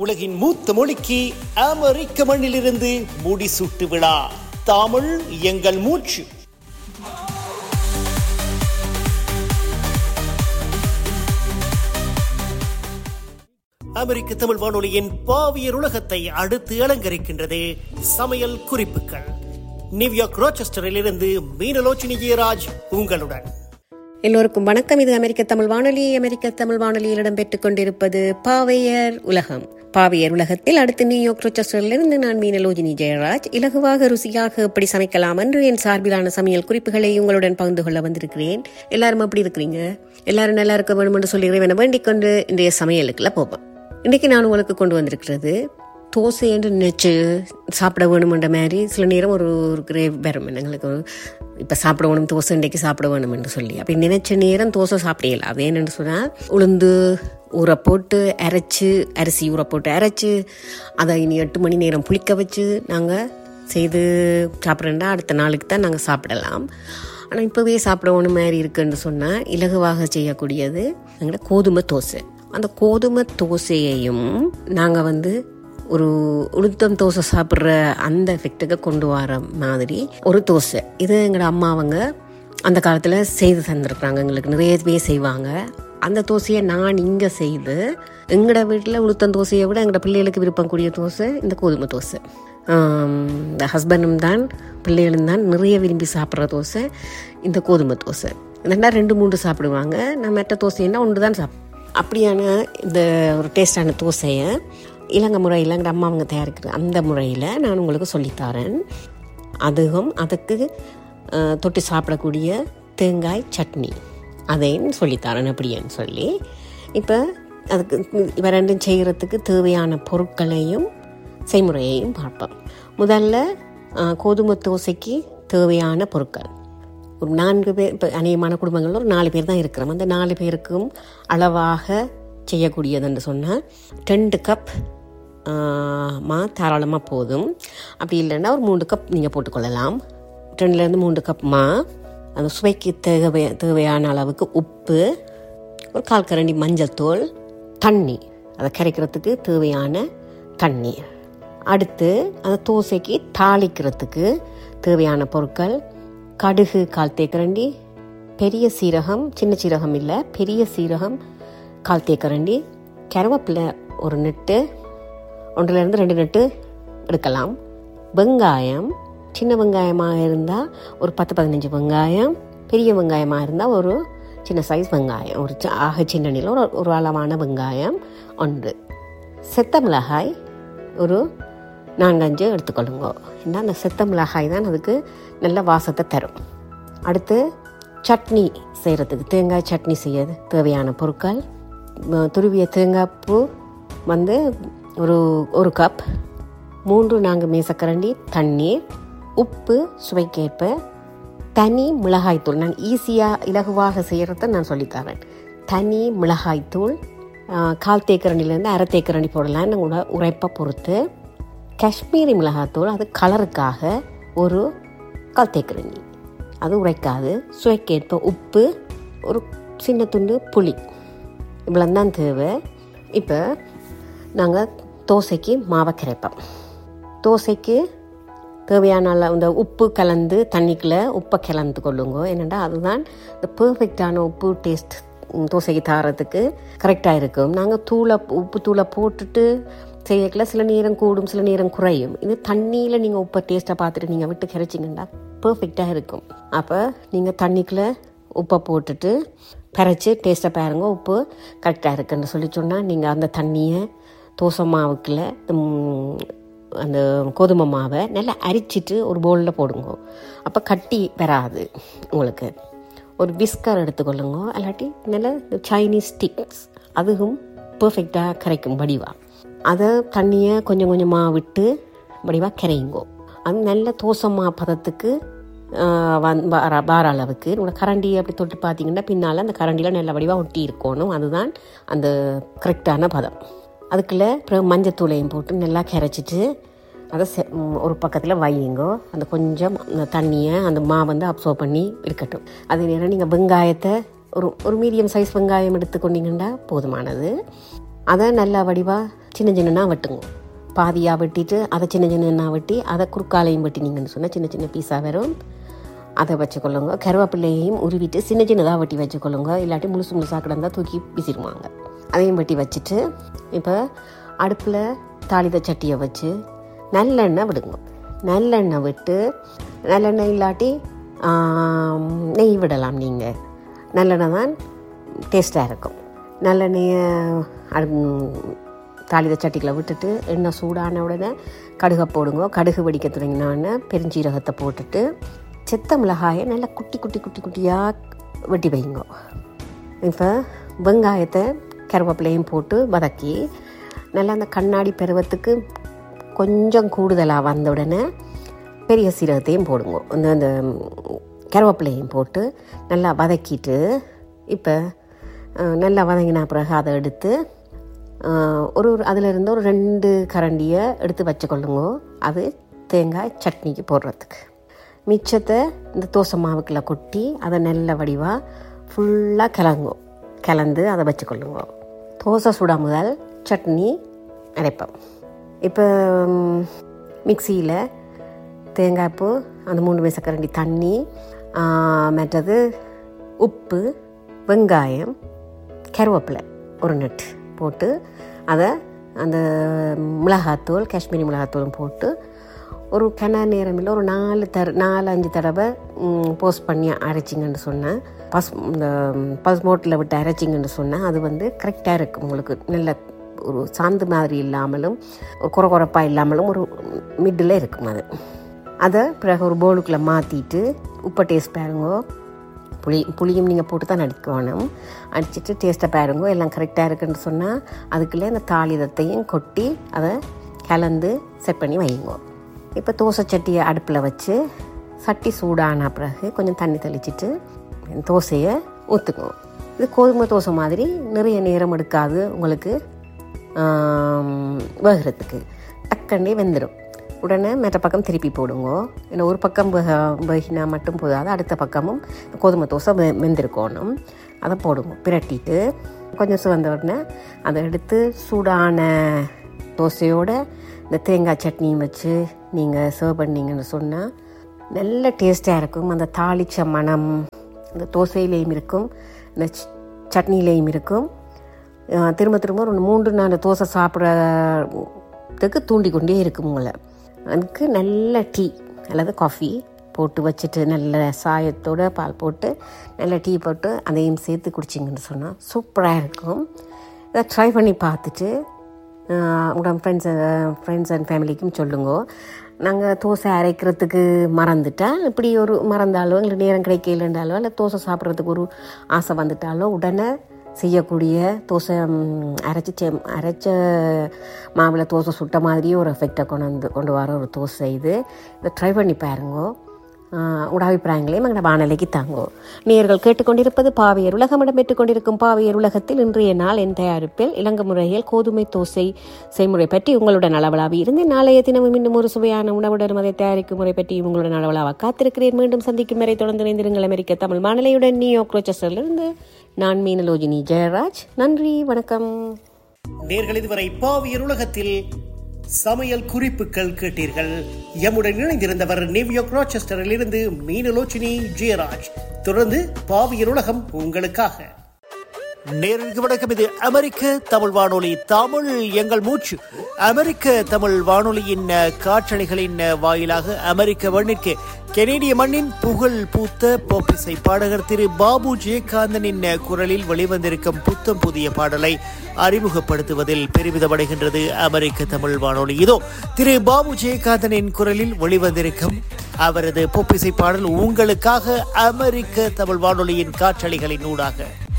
உலகின் மூத்த மொழிக்கு அமெரிக்க மண்ணிலிருந்து முடிசூட்டு விழா தமிழ் எங்கள் மூச்சு அமெரிக்க தமிழ் வானொலியின் பாவியர் உலகத்தை அடுத்து அலங்கரிக்கின்றது சமையல் குறிப்புகள் நியூயார்க் ரோச்செஸ்டரில் இருந்து மீனலோச்சினி ஜெயராஜ் உங்களுடன் எல்லோருக்கும் வணக்கம் இது அமெரிக்க தமிழ் வானொலி அமெரிக்க தமிழ் வானொலியில் இடம்பெற்றுக் கொண்டிருப்பது பாவையர் உலகம் பாவையர் உலகத்தில் அடுத்து நியூயார்க் ரோச்செஸ்டரிலிருந்து நான் மீனலோஜினி ஜெயராஜ் இலகுவாக ருசியாக எப்படி சமைக்கலாம் என்று என் சார்பிலான சமையல் குறிப்புகளை உங்களுடன் பகிர்ந்து கொள்ள வந்திருக்கிறேன் எல்லாரும் எப்படி இருக்கிறீங்க எல்லாரும் நல்லா இருக்க வேண்டும் என்று சொல்லி இறைவனை வேண்டிக் கொண்டு இன்றைய சமையலுக்குள்ள போவோம் இன்றைக்கு நான் உங்களுக்கு கொண்டு வந்திருக்கிறது தோசை என்று நினைச்சு சாப்பிட வேணுமென்ற மாதிரி சில நேரம் ஒரு ஒரு கிரேவ் வரும் எங்களுக்கு இப்போ சாப்பிட வேணும் தோசை இன்றைக்கு சாப்பிட வேணும் என்று சொல்லி அப்படி நினைச்ச நேரம் தோசை சாப்பிடலாம் அது என்னென்னு சொன்னால் உளுந்து ஊற போட்டு அரைச்சு அரிசி ஊற போட்டு அரைச்சு அதை இனி எட்டு மணி நேரம் புளிக்க வச்சு நாங்கள் செய்து சாப்பிட்றேன்னா அடுத்த நாளுக்கு தான் நாங்கள் சாப்பிடலாம் ஆனால் இப்போவே சாப்பிட ஒன்று மாதிரி இருக்குன்னு சொன்னால் இலகுவாக செய்யக்கூடியது எங்களோட கோதுமை தோசை அந்த கோதுமை தோசையையும் நாங்கள் வந்து ஒரு உளுத்தம் தோசை சாப்பிட்ற அந்த எஃபெக்ட்டுக்கு கொண்டு வர மாதிரி ஒரு தோசை இது எங்களோட அம்மா அவங்க அந்த காலத்தில் செய்து தந்துருக்குறாங்க எங்களுக்கு நிறையவே செய்வாங்க அந்த தோசையை நான் இங்கே செய்து எங்களோட வீட்டில் உளுத்தம் தோசையை விட எங்களோட பிள்ளைகளுக்கு விருப்பம் கூடிய தோசை இந்த கோதுமை தோசை இந்த ஹஸ்பண்டும் தான் பிள்ளைகளும் தான் நிறைய விரும்பி சாப்பிட்ற தோசை இந்த கோதுமை தோசை இதெண்டா ரெண்டு மூன்று சாப்பிடுவாங்க நான் மெட்ட தோசைன்னா ஒன்று தான் சாப்பிடுவேன் அப்படியான இந்த ஒரு டேஸ்டான தோசையை இலங்கை முறையில் எங்கள் அம்மா அவங்க தயாரிக்கிற அந்த முறையில் நான் உங்களுக்கு சொல்லித்தரேன் அதுவும் அதுக்கு தொட்டு சாப்பிடக்கூடிய தேங்காய் சட்னி அதையும் சொல்லித்தரேன் எப்படின்னு சொல்லி இப்போ அதுக்கு இவ ரெண்டும் செய்கிறதுக்கு தேவையான பொருட்களையும் செய்முறையையும் பார்ப்போம் முதல்ல கோதுமை தோசைக்கு தேவையான பொருட்கள் ஒரு நான்கு பேர் இப்போ அநேகமான குடும்பங்களில் ஒரு நாலு பேர் தான் இருக்கிறோம் அந்த நாலு பேருக்கும் அளவாக செய்யக்கூடியதுன்னு சொன்னால் ரெண்டு கப் மா தாராளமாக போதும் அப்படி இல்லைன்னா ஒரு மூன்று கப் நீங்கள் போட்டுக்கொள்ளலாம் ரெண்டுலேருந்து மூன்று கப் மா அந்த சுவைக்கு தேவை தேவையான அளவுக்கு உப்பு ஒரு கால் கரண்டி மஞ்சள் தூள் தண்ணி அதை கரைக்கிறதுக்கு தேவையான தண்ணி அடுத்து அந்த தோசைக்கு தாளிக்கிறதுக்கு தேவையான பொருட்கள் கடுகு கால் தேக்கரண்டி பெரிய சீரகம் சின்ன சீரகம் இல்லை பெரிய சீரகம் கால் தேக்கரண்டி கருவேப்பிலை ஒரு நெட்டு ஒன்றிலிருந்து ரெண்டு நெட்டு எடுக்கலாம் வெங்காயம் சின்ன வெங்காயமாக இருந்தால் ஒரு பத்து பதினஞ்சு வெங்காயம் பெரிய வெங்காயமாக இருந்தால் ஒரு சின்ன சைஸ் வெங்காயம் ஒரு ஆக சின்ன நிலம் ஒரு ஒரு அளவான வெங்காயம் ஒன்று செத்த மிளகாய் ஒரு நான்கஞ்சு எடுத்துக்கொள்ளுங்க ஏன்னா அந்த செத்த மிளகாய் தான் அதுக்கு நல்ல வாசத்தை தரும் அடுத்து சட்னி செய்கிறதுக்கு தேங்காய் சட்னி செய்ய தேவையான பொருட்கள் துருவிய தேங்காய் பூ வந்து ஒரு ஒரு கப் மூன்று நான்கு மேசக்கரண்டி தண்ணீர் உப்பு சுவைக்கேற்ப தனி மிளகாய்த்தூள் நான் ஈஸியாக இலகுவாக செய்கிறத நான் சொல்லித்தரேன் தனி மிளகாய்த்தூள் கால் தேக்கரண்டிலேருந்து அரை தேக்கரண்டி போடலாம் உங்களோட உரைப்பை பொறுத்து காஷ்மீரி மிளகாத்தூள் அது கலருக்காக ஒரு கால் தேக்கரண்டி அது உரைக்காது சுவைக்கேற்ப உப்பு ஒரு சின்ன துண்டு புளி இவ்வளோ தான் தேவை இப்போ நாங்கள் தோசைக்கு மாவை கரைப்போம் தோசைக்கு தேவையான அளவு இந்த உப்பு கலந்து தண்ணிக்குள்ளே உப்பை கலந்து கொள்ளுங்க என்னென்னா அதுதான் இந்த பர்ஃபெக்டான உப்பு டேஸ்ட் தோசைக்கு தாரத்துக்கு கரெக்டாக இருக்கும் நாங்கள் தூளை உப்பு தூளை போட்டுட்டு செய்யக்கல சில நேரம் கூடும் சில நேரம் குறையும் இது தண்ணியில் நீங்கள் உப்பை டேஸ்ட்டை பார்த்துட்டு நீங்கள் விட்டு கரைச்சிங்கன்னா பர்ஃபெக்டாக இருக்கும் அப்போ நீங்கள் தண்ணிக்குள்ளே உப்பை போட்டுட்டு கரைச்சி டேஸ்ட்டை பாருங்க உப்பு கரெக்டாக இருக்குன்னு சொல்லி சொன்னால் நீங்கள் அந்த தண்ணியை தோசை மாவுக்குள்ள அந்த கோதுமை மாவை நல்லா அரிச்சிட்டு ஒரு பவுலில் போடுங்க அப்போ கட்டி வராது உங்களுக்கு ஒரு விஸ்கர் எடுத்துக்கொள்ளுங்க இல்லாட்டி நல்ல சைனீஸ் ஸ்டிக்ஸ் அதுவும் பர்ஃபெக்டாக கரைக்கும் வடிவாக அதை தண்ணியை கொஞ்சம் கொஞ்சமாக விட்டு வடிவாக கரையுங்கோ அது நல்ல தோசைமா பதத்துக்கு வர வார அளவுக்கு உங்களோட கரண்டி அப்படி தொட்டு பார்த்தீங்கன்னா பின்னால் அந்த கரண்டியில் நல்ல வடிவாக ஒட்டி இருக்கணும் அதுதான் அந்த கரெக்டான பதம் அதுக்குள்ளே அப்புறம் மஞ்சத்தூளையும் போட்டு நல்லா கரைச்சிட்டு அதை செ ஒரு பக்கத்தில் வையுங்கோ அந்த கொஞ்சம் அந்த தண்ணியை அந்த மா வந்து அப்சர்வ் பண்ணி இருக்கட்டும் அதே நேரம் நீங்கள் வெங்காயத்தை ஒரு ஒரு மீடியம் சைஸ் வெங்காயம் எடுத்துக்கொண்டீங்கன்னா போதுமானது அதை நல்லா வடிவாக சின்ன சின்னனா வெட்டுங்க பாதியாக வெட்டிட்டு அதை சின்ன சின்னனா வெட்டி அதை குறுக்காலையும் வெட்டினீங்கன்னு சொன்னால் சின்ன சின்ன பீஸாக வரும் அதை வச்சுக்கொள்ளுங்க கருவேப்பிள்ளையையும் உருவிட்டு சின்ன சின்னதாக வெட்டி வச்சுக்கொள்ளுங்க இல்லாட்டி முழுசு முழுசாக கிடந்தா தூக்கி வீசிடுவாங்க அதையும் வெட்டி வச்சுட்டு இப்போ அடுப்பில் தாளித சட்டியை வச்சு நல்லெண்ணெய் விடுங்க நல்லெண்ணெய் விட்டு நல்லெண்ணெய் இல்லாட்டி ஆம், நெய் விடலாம் நீங்கள் நல்லெண்ணெய் தான் டேஸ்ட்டாக இருக்கும் நல்லெண்ணெயை அடு தாளித சட்டிகளை விட்டுட்டு எண்ணெய் சூடான உடனே கடுகை போடுங்க கடுகு வெடிக்க தொடங்கினோடனே பெருஞ்சீரகத்தை போட்டுட்டு செத்த மிளகாயை நல்லா குட்டி குட்டி குட்டி குட்டியாக வெட்டி வைங்க இப்போ வெங்காயத்தை கருவேப்பிலையும் போட்டு வதக்கி நல்லா அந்த கண்ணாடி பருவத்துக்கு கொஞ்சம் கூடுதலாக வந்த உடனே பெரிய சீரகத்தையும் போடுங்க இந்த அந்த கருவேப்பிலையும் போட்டு நல்லா வதக்கிட்டு இப்போ அஹ், நல்லா வதங்கின பிறகு அதை எடுத்து அஹ், ஒரு ஒரு அதில் இருந்து ஒரு ரெண்டு கரண்டியை எடுத்து வச்சுக்கொள்ளுங்க அது தேங்காய் சட்னிக்கு போடுறதுக்கு மிச்சத்தை இந்த தோசை மாவுக்குள்ள கொட்டி அதை நல்ல வடிவாக ஃபுல்லாக கிளங்கும் கலந்து அதை வச்சுக்கொள்ளுங்க தோசை சுட முதல் சட்னி அரைப்போம் இப்போ மிக்சியில் தேங்காய் பூ அந்த மூணு மேசக்கரண்டி தண்ணி ஆ, மற்றது உப்பு வெங்காயம் கருவேப்பிலை ஒரு நட்டு போட்டு அதை அந்த மிளகாத்தூள் காஷ்மீரி மிளகாத்தூளும் போட்டு ஒரு கன நேரம் இல்லை ஒரு நாலு தர நாலு அஞ்சு தடவை போஸ்ட் பண்ணி அரைச்சிங்கன்னு சொன்னேன் பஸ் இந்த பஸ் மோட்டில் விட்டு அரைச்சிங்கன்னு சொன்னேன் அது வந்து கரெக்டாக இருக்கும் உங்களுக்கு நல்ல ஒரு சாந்து மாதிரி இல்லாமலும் ஒரு குறை குறைப்பாக இல்லாமலும் ஒரு மிட்டில் இருக்கும் அது அதை பிறகு ஒரு பவுலுக்குள்ளே மாற்றிட்டு உப்பை டேஸ்ட் பாருங்க புளி புளியும் நீங்கள் போட்டு தான் அடிக்கணும் அடிச்சிட்டு டேஸ்ட்டை பாருங்க எல்லாம் கரெக்டாக இருக்குன்னு சொன்னால் அதுக்குள்ளே அந்த தாளிதத்தையும் கொட்டி அதை கலந்து செட் பண்ணி வைங்க இப்போ தோசை சட்டியை அடுப்பில் வச்சு சட்டி சூடான பிறகு கொஞ்சம் தண்ணி தெளிச்சிட்டு தோசையை ஊற்றுக்குவோம் இது கோதுமை தோசை மாதிரி நிறைய நேரம் எடுக்காது உங்களுக்கு ஆம், வேகிறதுக்கு டக்கண்டே வெந்துடும் உடனே மற்ற பக்கம் திருப்பி போடுங்க ஏன்னா ஒரு பக்கம் வேக வேகினா மட்டும் போதாது அடுத்த பக்கமும் கோதுமை தோசை வெ வெந்திருக்கணும் அதை போடுங்க பிரட்டிட்டு கொஞ்சம் சிவந்த உடனே அதை எடுத்து சூடான தோசையோட இந்த தேங்காய் சட்னியும் வச்சு நீங்கள் சர்வ் பண்ணீங்கன்னு சொன்னால் நல்ல டேஸ்ட்டாக இருக்கும் அந்த தாளிச்ச மணம் இந்த தோசையிலையும் இருக்கும் இந்த ச்- சட்னியிலையும் இருக்கும் அஹ் திரும்ப திரும்ப ஒரு மூன்று நாலு தோசை சாப்பிட்றதுக்கு தூண்டி கொண்டே இருக்கும் உங்களை அதுக்கு நல்ல டீ அல்லது காஃபி போட்டு வச்சுட்டு நல்ல சாயத்தோட பால் போட்டு நல்ல டீ போட்டு அதையும் சேர்த்து குடிச்சிங்கன்னு சொன்னால் சூப்பராக இருக்கும் இதை ட்ரை பண்ணி பார்த்துட்டு ஆஹ் உங்களோட ஃப்ரெண்ட்ஸ் ஃப்ரெண்ட்ஸ் அண்ட் ஃபேமிலிக்கும் சொல்லுங்க நாங்கள் தோசை அரைக்கிறதுக்கு மறந்துட்டா இப்படி ஒரு மறந்தாலோ எங்களுக்கு நேரம் கிடைக்கலன்றாலோ இல்லை தோசை சாப்பிட்றதுக்கு ஒரு ஆசை வந்துட்டாலோ உடனே செய்யக்கூடிய தோசை ம், அரைச்சி செ- அரைச்ச மாவில் தோசை சுட்ட மாதிரியே ஒரு எஃபெக்டை கொண்டு வந்து கொண்டு வர ஒரு தோசை இது இதை ட்ரை பண்ணி பாருங்க ஆஹ் உங்களோட அபிப்பிராயங்களையும் எங்களோட வானொலிக்கு தாங்கோ நேர்கள் கேட்டுக்கொண்டிருப்பது பாவையர் உலகமிடம் பெற்றுக் கொண்டிருக்கும் பாவையர் உலகத்தில் இன்றைய நாள் என் தயாரிப்பில் இலங்கை முறையில் கோதுமை தோசை செய்முறை பற்றி உங்களுடன் அளவலாவி இருந்து நாளைய தினமும் இன்னும் ஒரு சுவையான உணவுடன் அதை தயாரிக்கும் முறை பற்றி உங்களுடன் அளவலாக காத்திருக்கிறேன் மீண்டும் சந்திக்கும் வரை தொடர்ந்து இணைந்திருங்கள் அமெரிக்க தமிழ் மாநிலையுடன் நியூயார்க் ரோச்சஸ்டரிலிருந்து நான் மீனலோஜினி ஜெயராஜ் நன்றி வணக்கம் நேர்கள் இதுவரை பாவியர் உலகத்தில் சமையல் குறிப்புகள் கேட்டீர்கள் எம்முடன் இணைந்திருந்தவர் நியூயார்க் ராச்செஸ்டரில் இருந்து மீனலோச்சினி ஜெயராஜ் தொடர்ந்து பாவியர் உலகம் உங்களுக்காக நேருக்கு வணக்கம் இது அமெரிக்க தமிழ் வானொலி தமிழ் எங்கள் மூச்சு அமெரிக்க தமிழ் வானொலியின் அஹ், காற்றலைகளின் அஹ், வாயிலாக அமெரிக்க மண்ணிற்கு கெனேடிய மண்ணின் புகழ் பூத்த போப்பிசை பாடகர் திரு பாபு ஜெயகாந்தனின் அஹ், குரலில் வெளிவந்திருக்கும் புத்தம் புதிய பாடலை அறிமுகப்படுத்துவதில் பெருமிதமடைகின்றது அமெரிக்க தமிழ் வானொலி இதோ திரு பாபு ஜெயகாந்தனின் குரலில் வெளிவந்திருக்கும் அவரது பொப்பிசை பாடல் உங்களுக்காக அமெரிக்க தமிழ் வானொலியின் காற்றலைகளின் ஊடாக